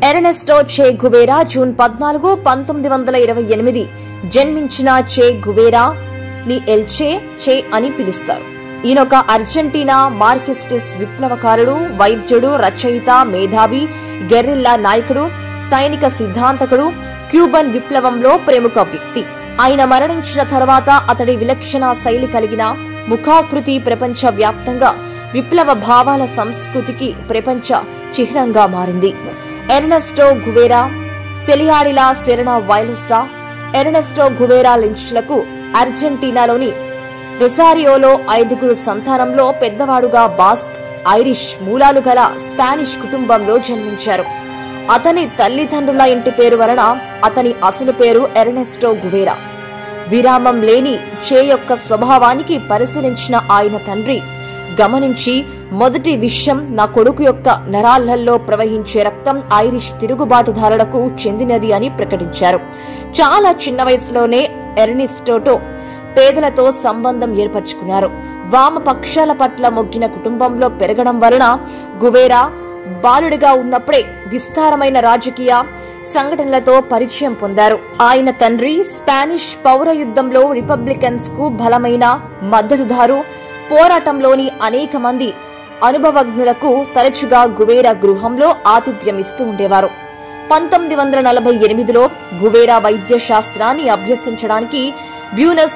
Ernesto చే Guevara June పద్నాలుగు పంతొమ్మిది వందల ఇరవై ఎనిమిది జన్మించిన చే గువేరా ని ఎల్చే చే అని పిలుస్తారు ఈయనొక అర్జెంటీనా మార్కిస్టిస్ విప్లవకారుడు వైద్యుడు రచయిత మేధావి గెర్రిల్లా నాయకుడు సైనిక సిద్ధాంతకుడు క్యూబన్ విప్లవంలో ప్రముఖ వ్యక్తి ఆయన మరణించిన తర్వాత అతడి విలక్షణ శైలి కలిగిన ముఖాకృతి ప్రపంచ వ్యాప్తంగా విప్లవ భావాల సంస్కృతికి ప్రపంచ చిహ్నంగా మారింది Ernesto Guevara Celia de la Serna y Llosa Ernesto Guevara లించ్లకు అర్జెంటీనాలోని రొసారియోలో ఐదుగురు సంతానంలో పెద్దవాడుగా బాస్క్ ఐరిష్ మూలాలు గల స్పానిష్ కుటుంబంలో జన్మించారు అతని తల్లిదండ్రుల ఇంటి పేరు వలన అతని అసలు పేరు ఎర్నెస్టో గువేరా విరామం లేని చే యొక్క స్వభావానికి పరిశీలించిన ఆయన తండ్రి గమనించి మొదటి విషయం నా కొడుకు యొక్క నరాళ్లలో ప్రవహించే రక్తం ఐరిష్ తిరుగుబాటుదారులకు చెందినది అని ప్రకటించారు చాలా చిన్న వయసులోనే ఎర్నిస్టోటో పేదలతో సంబంధం ఏర్పరచుకున్నారు వామపక్షాల పట్ల మొగ్గిన కుటుంబంలో పెరగడం వలన గువేరా బాలుడిగా ఉన్నప్పుడే విస్తారమైన రాజకీయ సంఘటనలతో పరిచయం పొందారు ఆయన తండ్రి స్పానిష్ పౌర యుద్ధంలో రిపబ్లికన్స్ కు బలమైన మద్దతుదారు పోరాటంలోని అనేక మంది అనుభవజ్ఞులకు తరచుగా గువేరా గృహంలో ఆతిథ్యం ఇస్తూ ఉండేవారు పంతొమ్మిది వందల నలభై ఎనిమిదిలో గువేరా వైద్య శాస్త్రాన్ని అభ్యసించడానికి బ్యూనస్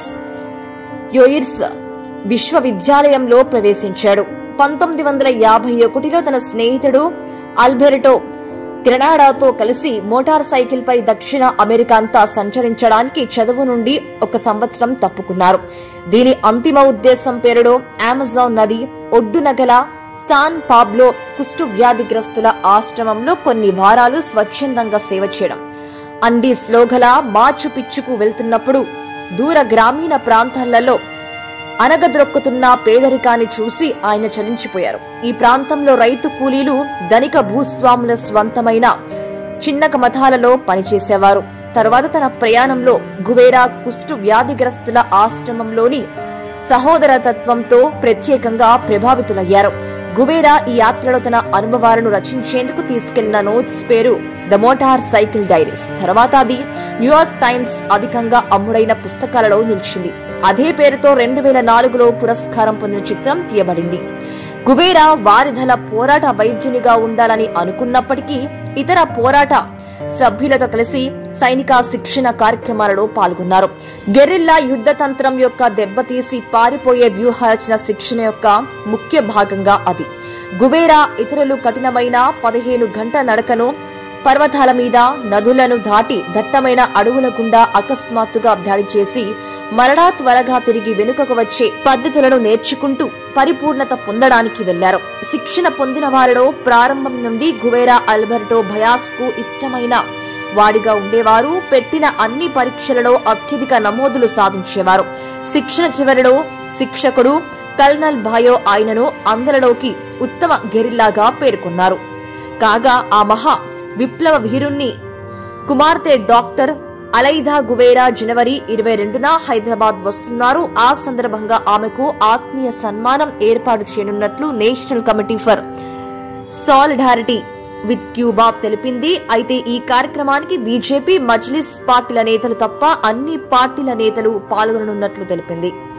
యోయిర్స్ విశ్వవిద్యాలయంలో ప్రవేశించాడు పంతొమ్మిది వందల యాభై ఒకటిలో తన స్నేహితుడు అల్బెర్టో గ్రెనాడాతో కలిసి మోటార్ సైకిల్ పై దక్షిణ అమెరికా అంతా సంచరించడానికి చదువు నుండి ఒక సంవత్సరం తప్పుకున్నారు దీని అంతిమ ఉద్దేశం పేరులో అమెజాన్ నది ఒడ్డున గల సాన్ పాబ్లో కుష్టు వ్యాధిగ్రస్తుల ఆశ్రమంలో కొన్ని వారాలు స్వచ్ఛందంగా సేవ చేయడం అండీస్ లో గల మాచు పిచ్చుకు వెళ్తున్నప్పుడు దూర గ్రామీణ ప్రాంతాలలో అనగద్రొక్కుతున్న పేదరికాన్ని చూసి ఆయన చలించిపోయారు ఈ ప్రాంతంలో రైతు కూలీలు ధనిక భూస్వాముల స్వంతమైన చిన్నక మతాలలో పనిచేసేవారు తర్వాత తన ప్రయాణంలో గువేరా కుష్టు వ్యాధిగ్రస్తుల ఆశ్రమంలోని సహోదరతత్వంతో ప్రత్యేకంగా ప్రభావితులయ్యారు గువేరా ఈ యాత్రలో తన అనుభవాలను రచించేందుకు తీసుకెళ్లిన నోట్స్ పేరు ద మోటార్ సైకిల్ డైరీస్ తర్వాత అది న్యూయార్క్ టైమ్స్ అధికంగా అమ్ముడైన పుస్తకాలలో నిలిచింది అదే పేరుతో రెండు వేల నాలుగులో పురస్కారం పొందిన చిత్రం తీయబడింది గుబేరా వారిధల పోరాట వైద్యునిగా ఉండాలని అనుకున్నప్పటికీ ఇతర పోరాట సభ్యులతో కలిసి సైనిక శిక్షణ కార్యక్రమాలలో పాల్గొన్నారు గెరిల్లా యుద్ధ తంత్రం యొక్క దెబ్బతీసి పారిపోయే వ్యూహార్చన శిక్షణ యొక్క ముఖ్య భాగంగా అది గువేరా ఇతరులు కఠినమైన పదిహేను గంట నడకను పర్వతాల మీద నదులను దాటి దట్టమైన అడవుల గుండా అకస్మాత్తుగా దాడి చేసి మరలా త్వరగా తిరిగి వెనుకకు వచ్చే పద్ధతులను నేర్చుకుంటూ పరిపూర్ణత పొందడానికి వెళ్లారు శిక్షణ పొందిన వారిలో ప్రారంభం నుండి గువేరా అల్బర్టో భయాస్ కు ఇష్టమైన వాడిగా ఉండేవారు పెట్టిన అన్ని పరీక్షలలో అత్యధిక నమోదులు సాధించేవారు శిక్షణ చివరిలో శిక్షకుడు కల్నల్ భాయో ఆయనను అందరిలోకి ఉత్తమ గెరిల్లాగా పేర్కొన్నారు కాగా ఆ మహా విప్లవ వీరుణ్ణి కుమార్తె డాక్టర్ అలైదా గువేరా జనవరి ఇరవై రెండున హైదరాబాద్ వస్తున్నారు ఆ సందర్భంగా ఆమెకు ఆత్మీయ సన్మానం ఏర్పాటు చేయనున్నట్లు national committee for solidarity with Cuba తెలిపింది అయితే ఈ కార్యక్రమానికి బీజేపీ మజ్లిస్ పార్టీల నేతలు తప్ప అన్ని పార్టీల నేతలు పాల్గొననున్నట్లు తెలిపింది